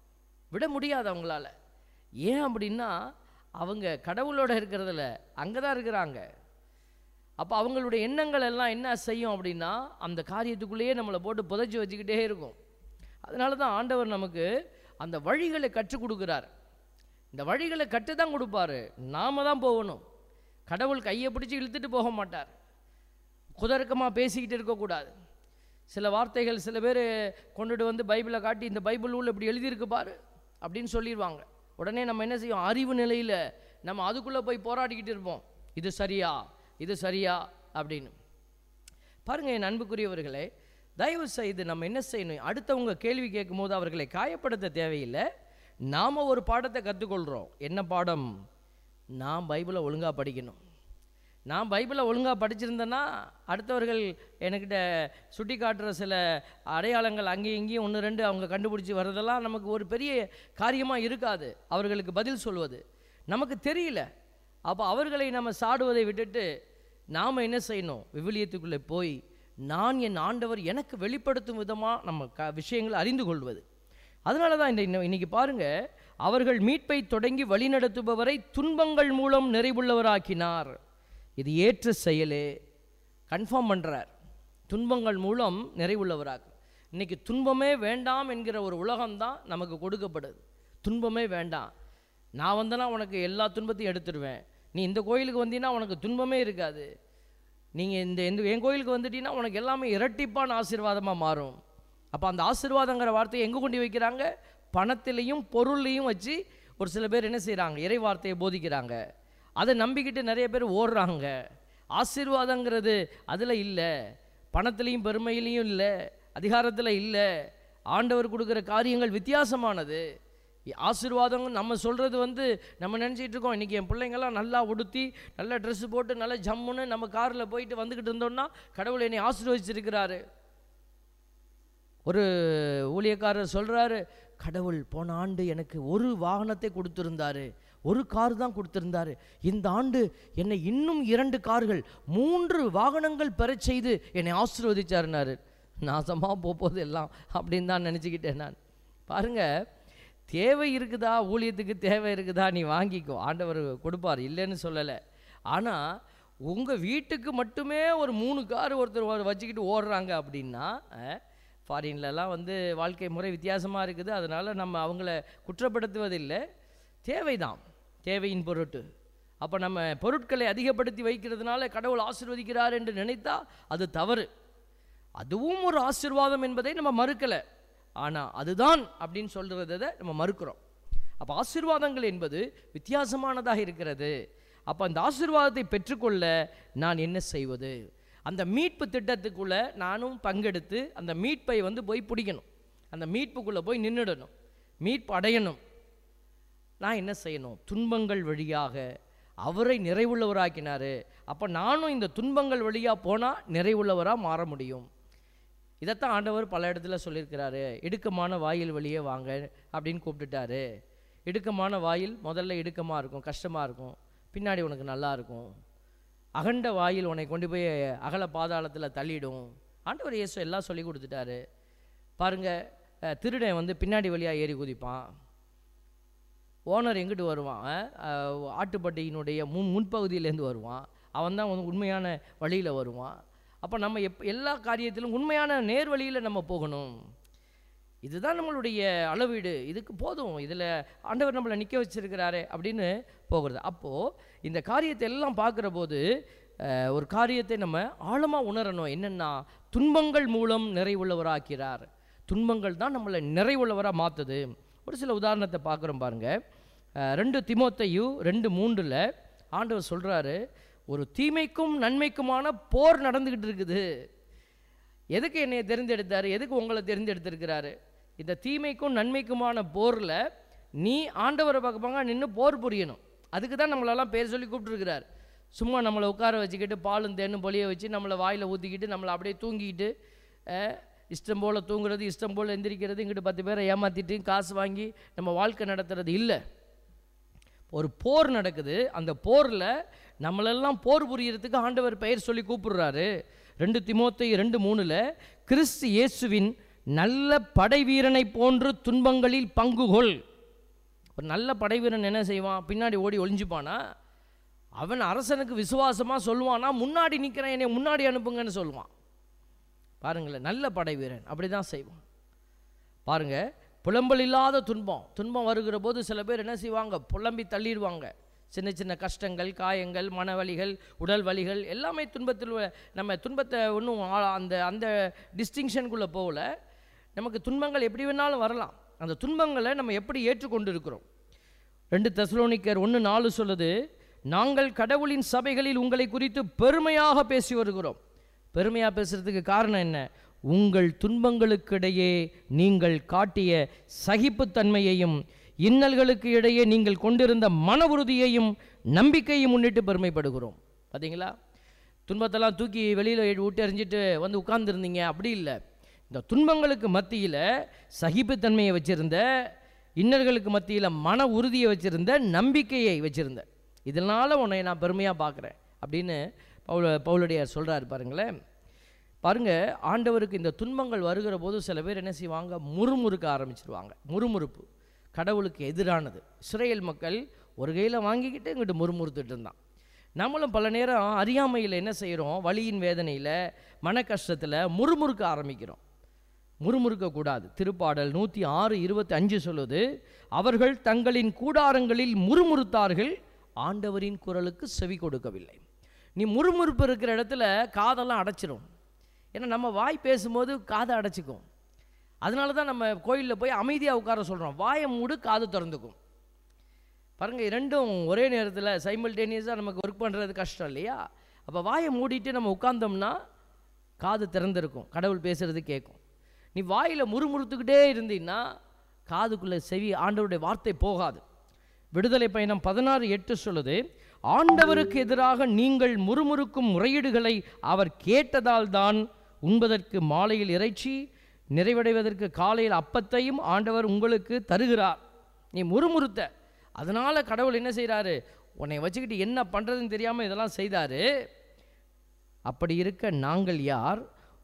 விட முடியாது அவங்களால ஏன் அப்படின்னா அவங்க கடவுளோட இருக்கிறதுல அங்கே தான் இருக்கிறாங்க அப்போ அவங்களுடைய எண்ணங்கள் எல்லாம் என்ன செய்யும் அப்படின்னா அந்த காரியத்துக்குள்ளேயே நம்மளை போட்டு புதைச்சி வச்சுக்கிட்டே இருக்கும் அதனால தான் ஆண்டவர் நமக்கு அந்த வழிகளை கற்றுக் கொடுக்குறார் இந்த வழிகளை கற்று தான் கொடுப்பாரு நாம தான் போகணும் கடவுள் கையை பிடிச்சி இழுத்துட்டு போக மாட்டார் குதர்க்கமாக பேசிக்கிட்டு இருக்கக்கூடாது சில வார்த்தைகள் சில பேர் கொண்டுட்டு வந்து பைபிளை காட்டி இந்த பைபிள் உள்ள இப்படி எழுதியிருக்கு பாரு அப்படின்னு சொல்லிடுவாங்க உடனே நம்ம என்ன செய்வோம் அறிவு நிலையில் நம்ம அதுக்குள்ளே போய் போராடிக்கிட்டு இருப்போம் இது சரியா இது சரியா அப்படின்னு பாருங்கள் என் அன்புக்குரியவர்களே தயவு செய்து நம்ம என்ன செய்யணும் அடுத்தவங்க கேள்வி கேட்கும்போது அவர்களை காயப்படுத்த தேவையில்லை நாம் ஒரு பாடத்தை கற்றுக்கொள்கிறோம் என்ன பாடம் நான் பைபிளை ஒழுங்காக படிக்கணும் நான் பைபிளை ஒழுங்காக படிச்சிருந்தேன்னா அடுத்தவர்கள் என்கிட்ட சுட்டி காட்டுற சில அடையாளங்கள் அங்கேயும் இங்கேயும் ஒன்று ரெண்டு அவங்க கண்டுபிடிச்சி வர்றதெல்லாம் நமக்கு ஒரு பெரிய காரியமாக இருக்காது அவர்களுக்கு பதில் சொல்வது நமக்கு தெரியல அப்போ அவர்களை நம்ம சாடுவதை விட்டுட்டு நாம் என்ன செய்யணும் விவிலியத்துக்குள்ளே போய் நான் என் ஆண்டவர் எனக்கு வெளிப்படுத்தும் விதமாக நம்ம க விஷயங்களை அறிந்து கொள்வது அதனால தான் இந்த இன்ன- இன்னைக்கு பாருங்க அவர்கள் மீட்பை தொடங்கி வழிநடத்துபவரை துன்பங்கள் மூலம் நிறைவுள்ளவராக்கினார் இது ஏற்ற செயலே கன்ஃபார்ம் பண்ணுறார் துன்பங்கள் மூலம் நிறைவுள்ளவராக்கு இன்னைக்கு துன்பமே வேண்டாம் என்கிற ஒரு உலகம்தான் நமக்கு கொடுக்கப்படுது துன்பமே வேண்டாம் நான் வந்தேன்னா உனக்கு எல்லா துன்பத்தையும் எடுத்துடுவேன் நீ இந்த கோயிலுக்கு வந்தீங்கன்னா உனக்கு துன்பமே இருக்காது நீங்கள் இந்த இந்த என் கோயிலுக்கு வந்துட்டீங்கன்னா உனக்கு எல்லாமே இரட்டிப்பான ஆசீர்வாதமாக மாறும் அப்போ அந்த ஆசீர்வாதங்கிற வார்த்தையை எங்கே கொண்டு வைக்கிறாங்க பணத்திலையும் பொருள்லையும் வச்சு ஒரு சில பேர் என்ன செய்கிறாங்க இறை வார்த்தையை போதிக்கிறாங்க அதை நம்பிக்கிட்டு நிறைய பேர் ஓடுறாங்க ஆசீர்வாதங்கிறது அதில் இல்லை பணத்திலையும் பெருமையிலையும் இல்லை அதிகாரத்தில் இல்லை ஆண்டவர் கொடுக்குற காரியங்கள் வித்தியாசமானது ஆசீர்வாதம் நம்ம சொல்கிறது வந்து நம்ம நினச்சிட்டு இருக்கோம் இன்றைக்கி என் பிள்ளைங்கள்லாம் நல்லா உடுத்தி நல்ல ட்ரெஸ்ஸு போட்டு நல்லா ஜம்முன்னு நம்ம காரில் போயிட்டு வந்துக்கிட்டு இருந்தோம்னா கடவுள் என்னை ஆசீர்வதிச்சிருக்கிறாரு ஒரு ஊழியக்காரர் சொல்கிறாரு கடவுள் போன ஆண்டு எனக்கு ஒரு வாகனத்தை கொடுத்திருந்தாரு ஒரு கார் தான் கொடுத்திருந்தாரு இந்த ஆண்டு என்னை இன்னும் இரண்டு கார்கள் மூன்று வாகனங்கள் பெறச் செய்து என்னை ஆசீர்வதிச்சாருனாரு நாசமாக போகுது எல்லாம் அப்படின்னு தான் நினச்சிக்கிட்டேன் நான் பாருங்க தேவை இருக்குதா ஊழியத்துக்கு தேவை இருக்குதா நீ வாங்கிக்கோ ஆண்டவர் கொடுப்பார் இல்லைன்னு சொல்லலை ஆனால் உங்கள் வீட்டுக்கு மட்டுமே ஒரு மூணு கார் ஒருத்தர் வ- வச்சுக்கிட்டு ஓடுறாங்க அப்படின்னா ஃபாரின்லலாம் வந்து வாழ்க்கை முறை வித்தியாசமாக இருக்குது அதனால் நம்ம அவங்கள குற்றப்படுத்துவதில்லை தேவைதான் தேவையின் பொருட்டு அப்போ நம்ம பொருட்களை அதிகப்படுத்தி வைக்கிறதுனால கடவுள் ஆசீர்வதிக்கிறார் என்று நினைத்தா அது தவறு அதுவும் ஒரு ஆசீர்வாதம் என்பதை நம்ம மறுக்கலை ஆனால் அதுதான் அப்படின்னு சொல்கிறத நம்ம மறுக்கிறோம் அப்போ ஆசீர்வாதங்கள் என்பது வித்தியாசமானதாக இருக்கிறது அப்போ அந்த ஆசீர்வாதத்தை பெற்றுக்கொள்ள நான் என்ன செய்வது அந்த மீட்பு திட்டத்துக்குள்ளே நானும் பங்கெடுத்து அந்த மீட்பை வந்து போய் பிடிக்கணும் அந்த மீட்புக்குள்ளே போய் நின்றுடணும் மீட்பு அடையணும் நான் என்ன செய்யணும் துன்பங்கள் வழியாக அவரை நிறைவுள்ளவராக்கினாரு அப்போ நானும் இந்த துன்பங்கள் வழியாக போனால் நிறைவுள்ளவராக மாற முடியும் இதைத்தான் ஆண்டவர் பல இடத்துல சொல்லியிருக்கிறாரு இடுக்கமான வாயில் வழியே வாங்க அப்படின்னு கூப்பிட்டுட்டாரு இடுக்கமான வாயில் முதல்ல இடுக்கமாக இருக்கும் கஷ்டமாக இருக்கும் பின்னாடி உனக்கு நல்லா இருக்கும் அகண்ட வாயில் உன்னை கொண்டு போய் அகல பாதாளத்தில் தள்ளிடும் ஆண்டவர் இயேசு எல்லாம் சொல்லி கொடுத்துட்டாரு பாருங்க அஹ், திருடன் வந்து பின்னாடி வழியாக ஏறி குதிப்பான் ஓனர் எங்கிட்டு வருவான் அஹ், ஆட்டுப்பட்டியினுடைய முன் முன்பகுதியிலேருந்து வருவான் அவன் தான் வந்து உண்மையான வழியில் வருவான் அப்போ நம்ம எப் எல்லா காரியத்திலும் உண்மையான நேர் வழியில் நம்ம போகணும் இதுதான் நம்மளுடைய அளவீடு இதுக்கு போதும் இதில் ஆண்டவர் நம்மளை நிற்க வச்சிருக்கிறாரே அப்படின்னு போகிறது அப்போது இந்த காரியத்தை எல்லாம் பார்க்குற போது அஹ், ஒரு காரியத்தை நம்ம ஆழமாக உணரணும் என்னென்னா துன்பங்கள் மூலம் நிறைவுள்ளவராக்கிறார் துன்பங்கள் தான் நம்மளை நிறைவுள்ளவராக மாற்றுது ஒரு சில உதாரணத்தை பார்க்குறோம் பாருங்கள் ரெண்டு திமோத்தையு ரெண்டு மூன்றில் ஆண்டவர் சொல்கிறாரு ஒரு தீமைக்கும் நன்மைக்குமான போர் நடந்துக்கிட்டு இருக்குது எதுக்கு என்னை தேர்ந்தெடுத்தாரு எதுக்கு உங்களை தேர்ந்தெடுத்திருக்கிறாரு இந்த தீமைக்கும் நன்மைக்குமான போரில் நீ ஆண்டவரை பக்கமாக நின்று போர் புரியணும் அதுக்கு தான் நம்மளெல்லாம் பேர் சொல்லி கூப்பிட்டுருக்கிறார் சும்மா நம்மளை உட்கார வச்சுக்கிட்டு பாலும் தேனும் பொழிய வச்சு நம்மளை வாயில் ஊற்றிக்கிட்டு நம்மளை அப்படியே தூங்கிக்கிட்டு அஹ், இஷ்டம் போல் தூங்குறது இஷ்டம் போல் எந்திரிக்கிறது இங்கிட்டு பத்து பேரை ஏமாற்றிட்டு காசு வாங்கி நம்ம வாழ்க்கை நடத்துறது இல்லை ஒரு போர் நடக்குது அந்த போரில் நம்மளெல்லாம் போர் புரியறதுக்கு ஆண்டவர் பெயர் சொல்லி கூப்பிடுறாரு ரெண்டு திமோத்தை ரெண்டு மூணில் கிறிஸ்து இயேசுவின் நல்ல படை வீரனை போன்று துன்பங்களில் பங்கு கொள் ஒரு நல்ல படை வீரன் என்ன செய்வான் பின்னாடி ஓடி ஒளிஞ்சுப்பானா அவன் அரசனுக்கு விசுவாசமாக சொல்லுவானா முன்னாடி நிற்கிறேன் என்னை முன்னாடி அனுப்புங்கன்னு சொல்லுவான் பாருங்களேன் நல்ல படை வீரன் அப்படி தான் செய்வான் பாருங்க புலம்பல் இல்லாத துன்பம் துன்பம் வருகிற போது சில பேர் என்ன செய்வாங்க புலம்பி தள்ளிடுவாங்க சின்ன சின்ன கஷ்டங்கள் காயங்கள் மனவலிகள் உடல் வலிகள் எல்லாமே துன்பத்தில் உள்ள- நம்ம துன்பத்தை ஒன்றும் அந்த அந்த டிஸ்டிங்ஷனுக்குள்ளே போகல நமக்கு துன்பங்கள் எப்படி வேணாலும் வரலாம் அந்த துன்பங்களை நம்ம எப்படி ஏற்றுக்கொண்டு இருக்கிறோம் ரெண்டு தெசலோனிக்கர் ஒன்று நாலு சொல்லுது நாங்கள் கடவுளின் சபைகளில் உங்களை குறித்து பெருமையாக பேசி வருகிறோம் பெருமையாக பேசுறதுக்கு காரணம் என்ன உங்கள் துன்பங்களுக்கிடையே நீங்கள் காட்டிய சகிப்புத்தன்மையையும் இன்னல்களுக்கு இடையே நீங்கள் கொண்டிருந்த மன உறுதியையும் நம்பிக்கையும் முன்னிட்டு பெருமைப்படுகிறோம் பார்த்தீங்களா துன்பத்தெல்லாம் தூக்கி வெளியில் விட்டு எறிஞ்சிட்டு வந்து உட்கார்ந்துருந்தீங்க அப்படி இல்லை இந்த துன்பங்களுக்கு மத்தியில் சகிப்புத்தன்மையை வச்சிருந்த இன்னல்களுக்கு மத்தியில் மன உறுதியை வச்சிருந்த நம்பிக்கையை வச்சிருந்த இதனால் உன்னை நான் பெருமையாக பார்க்குறேன் அப்படின்னு பவுல பவுலடியார் சொல்கிறாரு பாருங்களேன் பாருங்க ஆண்டவருக்கு இந்த துன்பங்கள் வருகிற போது சில பேர் என்ன செய்வாங்க முறுமுறுக்க ஆரம்பிச்சிருவாங்க முறுமுறுப்பு கடவுளுக்கு எதிரானது இஸ்ரேல் மக்கள் ஒரு கையில் வாங்கிக்கிட்டு இங்கிட்டு முறுமுறுத்துட்டு இருந்தான் நம்மளும் பல நேரம் அறியாமையில் என்ன செய்கிறோம் வலியின் வேதனையில் மன கஷ்டத்தில் முறுமுறுக்க ஆரம்பிக்கிறோம் முறுமுறுக்கக்கூடாது திருப்பாடல் நூற்றி ஆறு இருபத்தி அஞ்சு சொல்லுது அவர்கள் தங்களின் கூடாரங்களில் முறுமுறுத்தார்கள் ஆண்டவரின் குரலுக்கு செவி கொடுக்கவில்லை நீ முறுமுறுப்பு இருக்கிற இடத்துல காதெல்லாம் அடைச்சிரும் ஏன்னா நம்ம வாய் பேசும்போது காதை அடைச்சிக்கும் அதனால தான் நம்ம கோயிலில் போய் அமைதியாக உட்கார சொல்கிறோம் வாயை மூடு காது திறந்துக்கும் பாருங்கள் ரெண்டும் ஒரே நேரத்தில் சைமல்டேனியஸாக நமக்கு ஒர்க் பண்ணுறது கஷ்டம் இல்லையா அப்போ வாயை மூடிட்டு நம்ம உட்கார்ந்தோம்னா காது திறந்திருக்கும் கடவுள் பேசுறது கேட்கும் நீ வாயில் முறுமுறுத்துக்கிட்டே இருந்தீன்னா காதுக்குள்ளே செவி ஆண்டவருடைய வார்த்தை போகாது விடுதலை பயணம் பதினாறு எட்டு சொல்லுது ஆண்டவருக்கு எதிராக நீங்கள் முறுமுறுக்கும் முறையீடுகளை அவர் கேட்டதால் தான் உண்பதற்கு மாலையில் இறைச்சி நிறைவடைவதற்கு காலையில் அப்பத்தையும் ஆண்டவர் உங்களுக்கு தருகிறார் நீ முறுமுறுத்த அதனால கடவுள் என்ன செய்கிறாரு உன்னை வச்சுக்கிட்டு என்ன பண்ணுறதுன்னு தெரியாமல் இதெல்லாம் செய்தாரு அப்படி இருக்க நாங்கள் யார்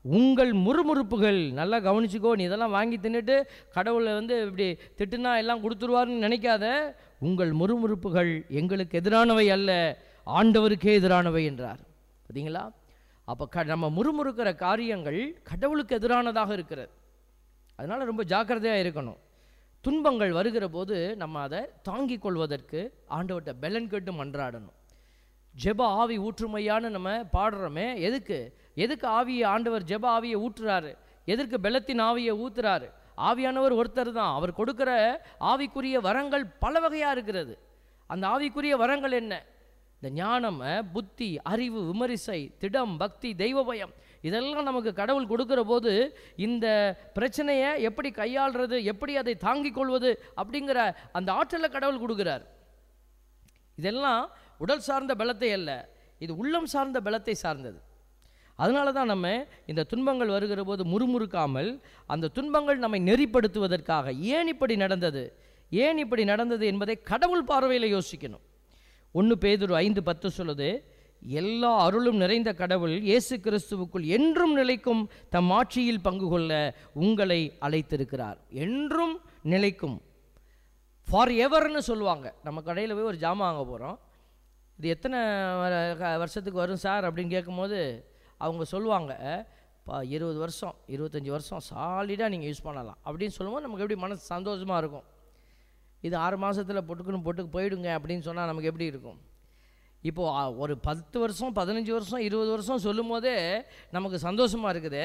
உங்கள் முறுமுறுப்புகள் நல்லா கவனிச்சுக்கோ நீ இதெல்லாம் வாங்கி தின்னுட்டு கடவுளை வந்து இப்படி திட்டுனா எல்லாம் கொடுத்துருவாருன்னு நினைக்காத உங்கள் முறுமுறுப்புகள் எங்களுக்கு எதிரானவை அல்ல ஆண்டவருக்கே எதிரானவை என்றார் பார்த்தீங்களா அப்போ க நம்ம முறுமுறுக்கிற காரியங்கள் கடவுளுக்கு எதிரானதாக இருக்கிறது அதனால் ரொம்ப ஜாக்கிரதையாக இருக்கணும் துன்பங்கள் வருகிற போது நம்ம அதை தாங்கிக் கொள்வதற்கு ஆண்டவர்கிட்ட பெலன் கேட்டு மன்றாடணும் ஜெப ஆவி ஊற்றுமையான்னு நம்ம பாடுறோமே எதுக்கு எதுக்கு ஆவியை ஆண்டவர் ஜெப ஆவியை ஊற்றுறாரு எதற்கு பெலத்தின் ஆவியை ஊத்துறாரு ஆவியானவர் ஒருத்தர் தான் அவர் கொடுக்கிற ஆவிக்குரிய வரங்கள் பல வகையாக இருக்கிறது அந்த ஆவிக்குரிய வரங்கள் என்ன இந்த ஞானம் அஹ், புத்தி அறிவு விமரிசை திடம் பக்தி தெய்வ பயம் இதெல்லாம் நமக்கு கடவுள் கொடுக்கிற போது இந்த பிரச்சனையை எப்படி கையாள்றது எப்படி அதை தாங்கிக் கொள்வது அப்படிங்கிற அந்த ஆற்றலை கடவுள் கொடுக்கிறார் இதெல்லாம் உடல் சார்ந்த பலத்தை அல்ல இது உள்ளம் சார்ந்த பலத்தை சார்ந்தது அதனால தான் நம்ம இந்த துன்பங்கள் வருகிற போது முறுமுறுக்காமல் அந்த துன்பங்கள் நம்மை நெறிப்படுத்துவதற்காக ஏன் இப்படி நடந்தது ஏன் இப்படி நடந்தது என்பதை கடவுள் பார்வையில் யோசிக்கணும் ஒன்று பேதுரு ஐந்து பத்து சொல்லுது எல்லா அருளும் நிறைந்த கடவுள் இயேசு கிறிஸ்துவுக்குள் என்றும் நிலைக்கும் தம் ஆட்சியில் பங்கு கொள்ள உங்களை அழைத்திருக்கிறார் என்றும் நிலைக்கும் ஃபார் எவர்னு சொல்லுவாங்க நம்ம கடையில் போய் ஒரு ஜாமான் வாங்க போகிறோம் இது எத்தனை வர- க- வருஷத்துக்கு வரும் சார் அப்படின்னு கேட்கும்போது அவங்க சொல்லுவாங்க பா இருபது வருஷம் இருபத்தஞ்சி வருஷம் சாலிடாக நீங்கள் யூஸ் பண்ணலாம் அப்படின்னு சொல்லும்போது நமக்கு எப்படி மனசு சந்தோஷமாக இருக்கும் இது ஆறு மாதத்தில் பொட்டுக்குன்னு பொட்டுக்கு போயிடுங்க அப்படின்னு சொன்னால் நமக்கு எப்படி இருக்கும் இப்போது ஆ, ஒரு பத்து வருஷம் பதினஞ்சு வருஷம் இருபது வருஷம் சொல்லும் போதே நமக்கு சந்தோஷமாக இருக்குது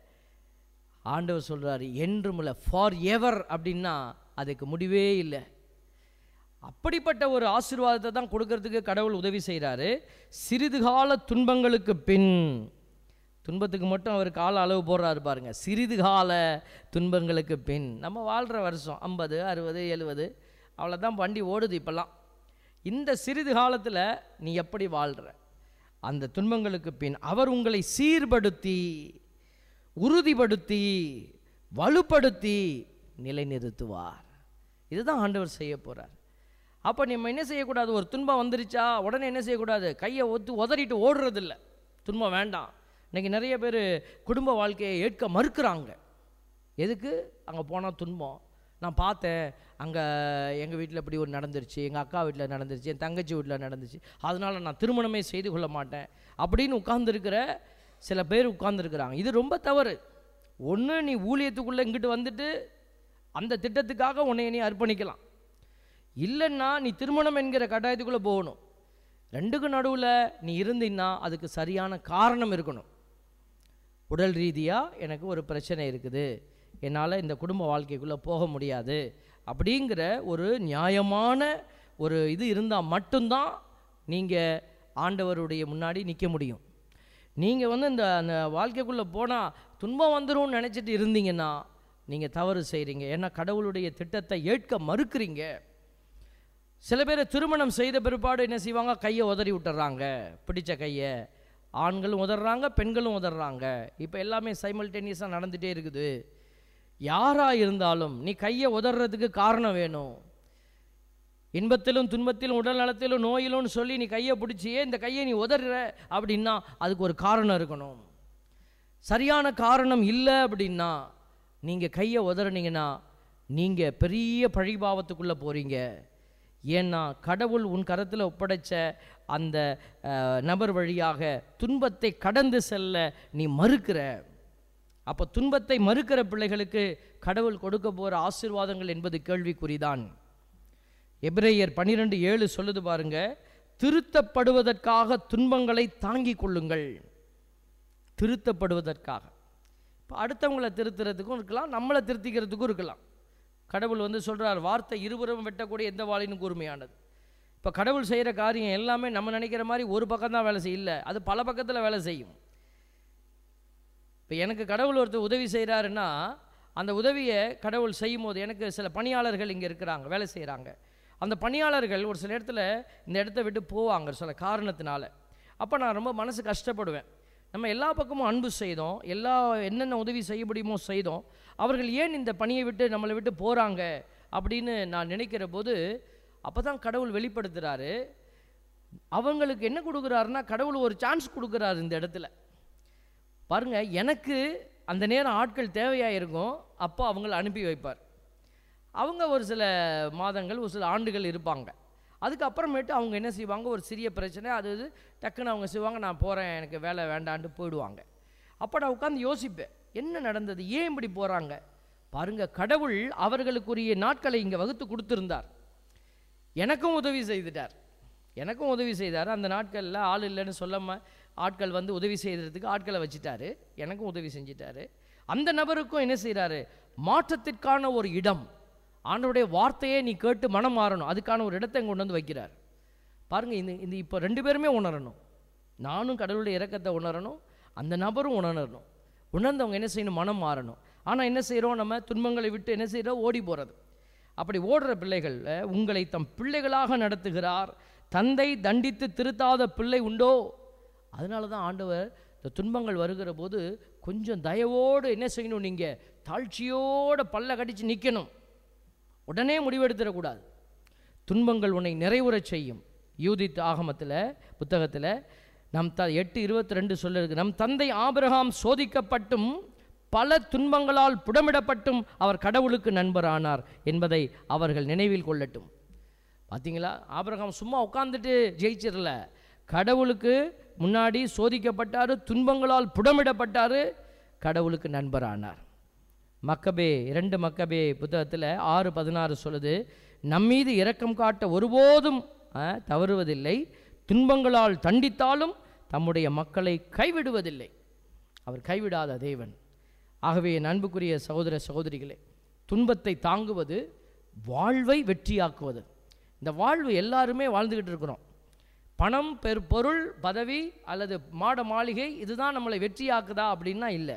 ஆண்டவர் சொல்கிறாரு என்றும் இல்லை ஃபார் எவர் அப்படின்னா அதுக்கு முடிவே இல்லை அப்படிப்பட்ட ஒரு ஆசீர்வாதத்தை தான் கொடுக்கறதுக்கு கடவுள் உதவி செய்கிறாரு சிறிது கால துன்பங்களுக்கு பின் துன்பத்துக்கு மட்டும் அவர் கால அளவு போடுறாரு பாருங்க சிறிது கால துன்பங்களுக்கு பின் நம்ம வாழ்கிற வருஷம் ஐம்பது அறுபது எழுபது அவ்வளோதான் வண்டி ஓடுது இப்போல்லாம் இந்த சிறிது காலத்தில் நீ எப்படி வாழ்கிற அந்த துன்பங்களுக்கு பின் அவர் உங்களை சீர்படுத்தி உறுதிப்படுத்தி வலுப்படுத்தி நிலைநிறுத்துவார் இதுதான் ஆண்டவர் செய்ய போகிறார் அப்போ நம்ம என்ன செய்யக்கூடாது ஒரு துன்பம் வந்துருச்சா உடனே என்ன செய்யக்கூடாது கையை ஒத்து உதறிட்டு ஓடுறதில்ல துன்பம் வேண்டாம் இன்னைக்கு நிறைய பேர் குடும்ப வாழ்க்கையை ஏற்க மறுக்கிறாங்க எதுக்கு அங்கே போனால் துன்பம் நான் பார்த்தேன் அங்கே எங்கள் வீட்டில் இப்படி ஒரு நடந்துருச்சு எங்கள் அக்கா வீட்டில் நடந்துருச்சு என் தங்கச்சி வீட்டில் நடந்துச்சு அதனால் நான் திருமணமே செய்து கொள்ள மாட்டேன் அப்படின்னு உட்கார்ந்துருக்கிற சில பேர் உட்கார்ந்துருக்குறாங்க இது ரொம்ப தவறு ஒன்று நீ ஊழியத்துக்குள்ளே இங்கிட்டு வந்துட்டு அந்த திட்டத்துக்காக உன்னை நீ அர்ப்பணிக்கலாம் இல்லைன்னா நீ திருமணம் என்கிற கட்டாயத்துக்குள்ளே போகணும் ரெண்டுக்கு நடுவில் நீ இருந்தீன்னா அதுக்கு சரியான காரணம் இருக்கணும் உடல் ரீதியாக எனக்கு ஒரு பிரச்சனை இருக்குது என்னால் இந்த குடும்ப வாழ்க்கைக்குள்ளே போக முடியாது அப்படிங்கிற ஒரு நியாயமான ஒரு இது இருந்தால் மட்டும்தான் நீங்கள் ஆண்டவருடைய முன்னாடி நிற்க முடியும் நீங்கள் வந்து இந்த அந்த வாழ்க்கைக்குள்ளே போனால் துன்பம் வந்துரும்னு நினச்சிட்டு இருந்தீங்கன்னா நீங்கள் தவறு செய்கிறீங்க ஏன்னா கடவுளுடைய திட்டத்தை ஏற்க மறுக்கிறீங்க சில பேர் திருமணம் செய்த பிற்பாடு என்ன செய்வாங்க கையை உதறி விட்டுறாங்க பிடிச்ச கையை ஆண்களும் உதறாங்க பெண்களும் உதறாங்க இப்போ எல்லாமே சைமல்டேனியஸாக நடந்துகிட்டே இருக்குது யாராக இருந்தாலும் நீ கையை உதறதுக்கு காரணம் வேணும் இன்பத்திலும் துன்பத்திலும் உடல் நலத்திலும் நோயிலும்னு சொல்லி நீ கையை பிடிச்சியே இந்த கையை நீ உதறுற அப்படின்னா அதுக்கு ஒரு காரணம் இருக்கணும் சரியான காரணம் இல்லை அப்படின்னா நீங்கள் கையை உதறினீங்கன்னா நீங்கள் பெரிய பழிபாவத்துக்குள்ளே போகிறீங்க ஏன்னா கடவுள் உன் கரத்தில் ஒப்படைச்ச அந்த அஹ், நபர் வழியாக துன்பத்தை கடந்து செல்ல நீ மறுக்கிற அப்போ துன்பத்தை மறுக்கிற பிள்ளைகளுக்கு கடவுள் கொடுக்க போகிற ஆசீர்வாதங்கள் என்பது கேள்விக்குறிதான் எபிரேயர் பன்னிரெண்டு ஏழு சொல்லுது பாருங்க திருத்தப்படுவதற்காக துன்பங்களை தாங்கிக் கொள்ளுங்கள் திருத்தப்படுவதற்காக இப்போ அடுத்தவங்களை திருத்துறதுக்கும் இருக்கலாம் நம்மளை திருத்திக்கிறதுக்கும் இருக்கலாம் கடவுள் வந்து சொல்றார் வார்த்தை இருபுறம் வெட்டக்கூடிய எந்த வாளினும் கூர்மையானது இப்போ கடவுள் செய்கிற காரியம் எல்லாமே நம்ம நினைக்கிற மாதிரி ஒரு பக்கம் தான் வேலை செய்யல அது பல பக்கத்தில் வேலை செய்யும் இப்போ எனக்கு கடவுள் ஒருத்தர் உதவி செய்கிறாருன்னா அந்த உதவியை கடவுள் செய்யும் போது எனக்கு சில பணியாளர்கள் இங்கே இருக்கிறாங்க வேலை செய்கிறாங்க அந்த பணியாளர்கள் ஒரு சில இடத்துல இந்த இடத்த விட்டு போவாங்க சில காரணத்தினால அப்போ நான் ரொம்ப மனசு கஷ்டப்படுவேன் நம்ம எல்லா பக்கமும் அன்பு செய்தோம் எல்லா என்னென்ன உதவி செய்ய முடியுமோ செய்தோம் அவர்கள் ஏன் இந்த பணியை விட்டு நம்மளை விட்டு போகிறாங்க அப்படின்னு நான் நினைக்கிற போது அப்போ தான் கடவுள் வெளிப்படுத்துகிறாரு அவங்களுக்கு என்ன கொடுக்குறாருன்னா கடவுள் ஒரு சான்ஸ் கொடுக்குறாரு இந்த இடத்துல பாருங்க எனக்கு அந்த நேரம் ஆட்கள் தேவையாக இருக்கும் அப்போ அவங்கள அனுப்பி வைப்பார் அவங்க ஒரு சில மாதங்கள் ஒரு சில ஆண்டுகள் இருப்பாங்க அதுக்கப்புறமேட்டு அவங்க என்ன செய்வாங்க ஒரு சிறிய பிரச்சனை அது இது டக்குன்னு அவங்க செய்வாங்க நான் போகிறேன் எனக்கு வேலை வேண்டான்ட்டு போயிடுவாங்க அப்போ நான் உட்காந்து யோசிப்பேன் என்ன நடந்தது ஏன் இப்படி போகிறாங்க பாருங்க கடவுள் அவர்களுக்குரிய நாட்களை இங்கே வகுத்து கொடுத்துருந்தார் எனக்கும் உதவி செய்துட்டார் எனக்கும் உதவி செய்தார் அந்த நாட்களில் ஆள் இல்லைன்னு சொல்லாம ஆட்கள் வந்து உதவி செய்கிறதுக்கு ஆட்களை வச்சுட்டாரு எனக்கும் உதவி செஞ்சிட்டாரு அந்த நபருக்கும் என்ன செய்கிறாரு மாற்றத்திற்கான ஒரு இடம் ஆண்டவருடைய வார்த்தையை நீ கேட்டு மனம் மாறணும் அதுக்கான ஒரு இடத்தை கொண்டு வந்து வைக்கிறார் பாருங்க இந்த இந்த இப்போ ரெண்டு பேருமே உணரணும் நானும் கடவுளுடைய இரக்கத்தை உணரணும் அந்த நபரும் உணரணும் உணர்ந்தவங்க என்ன செய்யணும் மனம் மாறணும் ஆனால் என்ன செய்கிறோம் நம்ம துன்பங்களை விட்டு என்ன செய்கிறோம் ஓடி போகிறது அப்படி ஓடுற பிள்ளைகள் அஹ், உங்களை தம் பிள்ளைகளாக நடத்துகிறார் தந்தை தண்டித்து திருத்தாத பிள்ளை உண்டோ அதனால தான் ஆண்டவர் இந்த துன்பங்கள் வருகிற போது கொஞ்சம் தயவோடு என்ன செய்யணும் நீங்கள் தாழ்ச்சியோட பல்ல கடிச்சு நிற்கணும் உடனே முடிவெடுத்துடக்கூடாது துன்பங்கள் உன்னை நிறைவுறச் செய்யும் யூதித் ஆகமத்தில் புத்தகத்தில் நம் த எட்டு இருபத்தி ரெண்டு சொல்லிருக்கு நம் தந்தை ஆபிரகாம் சோதிக்கப்பட்டும் பல துன்பங்களால் புடமிடப்பட்டும் அவர் கடவுளுக்கு நண்பரானார் என்பதை அவர்கள் நினைவில் கொள்ளட்டும் பார்த்தீங்களா ஆபிரகாம் சும்மா உட்காந்துட்டு ஜெயிச்சிடல கடவுளுக்கு முன்னாடி சோதிக்கப்பட்டார் துன்பங்களால் புடமிடப்பட்டார் கடவுளுக்கு நண்பரானார் மக்கபே இரண்டு மக்கபே புத்தகத்தில் ஆறு பதினாறு சொல்லுது நம்மீது இரக்கம் காட்ட ஒருபோதும் ஆ, தவறுவதில்லை துன்பங்களால் தண்டித்தாலும் தம்முடைய மக்களை கைவிடுவதில்லை அவர் கைவிடாத தேவன் ஆகவே என் அன்புக்குரிய சகோதர சகோதரிகளே துன்பத்தை தாங்குவது வாழ்வை வெற்றியாக்குவது இந்த வாழ்வு எல்லாருமே வாழ்ந்துக்கிட்டு இருக்கிறோம் பணம் பெரு பொருள் பதவி அல்லது மாட மாளிகை இதுதான் நம்மளை வெற்றியாக்குதா அப்படின்னா இல்லை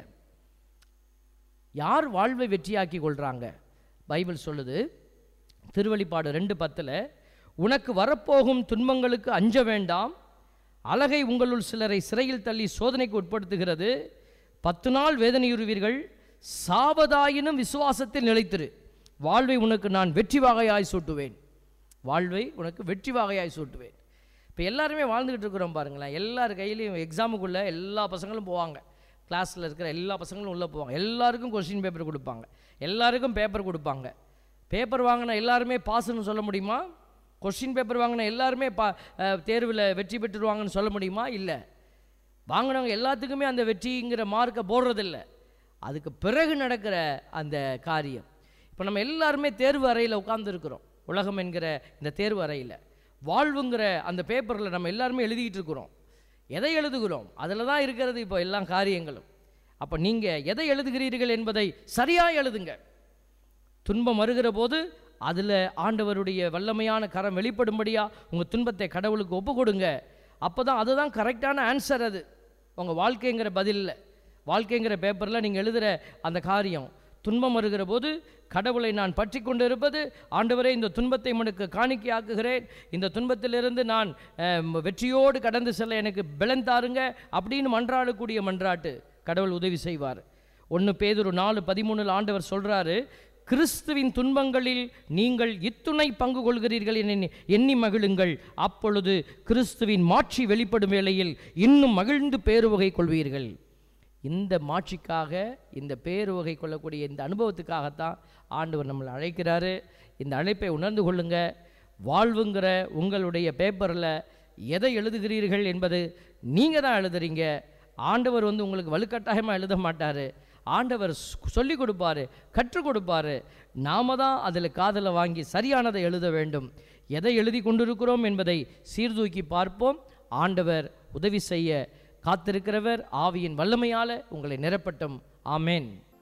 யார் வாழ்வை வெற்றியாக்கி கொள்கிறாங்க பைபிள் சொல்லுது திருவெளிப்பாடு ரெண்டு பத்தில் உனக்கு வரப்போகும் துன்பங்களுக்கு அஞ்ச வேண்டாம் அழகை உங்களுள் சிலரை சிறையில் தள்ளி சோதனைக்கு உட்படுத்துகிறது பத்து நாள் வேதனையுறுவீர்கள் சாவதாயினும் விசுவாசத்தில் நிலைத்திரு வாழ்வை உனக்கு நான் வெற்றி வாகையாய் சூட்டுவேன் வாழ்வை உனக்கு வெற்றி வாகையாய் சூட்டுவேன் இப்போ எல்லாருமே வாழ்ந்துக்கிட்டு இருக்கிறோம் பாருங்களேன் எல்லார் கையிலையும் எக்ஸாமுக்குள்ளே எல்லா பசங்களும் போவாங்க கிளாஸில் இருக்கிற எல்லா பசங்களும் உள்ளே போவாங்க எல்லாருக்கும் கொஸ்டின் பேப்பர் கொடுப்பாங்க எல்லாருக்கும் பேப்பர் கொடுப்பாங்க பேப்பர் வாங்கின எல்லாருமே பாஸ்ன்னு சொல்ல முடியுமா கொஸ்டின் பேப்பர் வாங்கின எல்லாருமே பா தேர்வில் வெற்றி பெற்றுருவாங்கன்னு சொல்ல முடியுமா இல்லை வாங்கினவங்க எல்லாத்துக்குமே அந்த வெற்றிங்கிற மார்க்கை போடுறதில்ல அதுக்கு பிறகு நடக்கிற அந்த காரியம் இப்போ நம்ம எல்லாருமே தேர்வு அறையில் உட்கார்ந்துருக்கிறோம் உலகம் என்கிற இந்த தேர்வு அறையில் வாழ்வுங்கிற அந்த பேப்பரில் நம்ம எல்லாருமே எழுதிக்கிட்டு இருக்கிறோம் எதை எழுதுகிறோம் அதில் தான் இருக்கிறது இப்போ எல்லா காரியங்களும் அப்போ நீங்கள் எதை எழுதுகிறீர்கள் என்பதை சரியாக எழுதுங்க துன்பம் வருகிற போது அதில் ஆண்டவருடைய வல்லமையான கரம் வெளிப்படும்படியா உங்கள் துன்பத்தை கடவுளுக்கு ஒப்பு கொடுங்க அப்போ தான் அதுதான் கரெக்டான ஆன்சர் அது உங்கள் வாழ்க்கைங்கிற பதிலில் வாழ்க்கைங்கிற பேப்பரில் நீங்கள் எழுதுகிற அந்த காரியம் துன்பம் வருகிற போது கடவுளை நான் பற்றி கொண்டு இருப்பது ஆண்டவரே இந்த துன்பத்தை உனக்கு காணிக்கையாக்குகிறேன் இந்த துன்பத்திலிருந்து நான் அஹ், வெற்றியோடு கடந்து செல்ல எனக்கு பலன் தாருங்க அப்படின்னு மன்றாடக்கூடிய மன்றாட்டு கடவுள் உதவி செய்வார் ஒன்று பேதுரு நாலு பதிமூணில் ஆண்டவர் சொல்கிறாரு கிறிஸ்துவின் துன்பங்களில் நீங்கள் இத்துணை பங்கு கொள்கிறீர்கள் என எண்ணி மகிழுங்கள் அப்பொழுது கிறிஸ்துவின் மாட்சி வெளிப்படும் வேளையில் இன்னும் மகிழ்ந்து பேருவகை கொள்வீர்கள் இந்த மாட்சிக்காக இந்த பேருவகை கொள்ளக்கூடிய இந்த அனுபவத்துக்காகத்தான் ஆண்டவர் நம்மளை அழைக்கிறாரு இந்த அழைப்பை உணர்ந்து கொள்ளுங்க வாழ்வுங்கிற உங்களுடைய பேப்பரில் எதை எழுதுகிறீர்கள் என்பது நீங்கள் தான் எழுதுறீங்க ஆண்டவர் வந்து உங்களுக்கு வலுக்கட்டாயமாக எழுத மாட்டார் ஆண்டவர் சொல்லி கொடுப்பாரு கற்றுக் கொடுப்பாரு நாம தான் அதில் காதில் வாங்கி சரியானதை எழுத வேண்டும் எதை எழுதி கொண்டிருக்கிறோம் என்பதை சீர்தூக்கி பார்ப்போம் ஆண்டவர் உதவி செய்ய காத்திருக்கிறவர் ஆவியின் வல்லமையால உங்களை நிரப்பட்டும் ஆமென்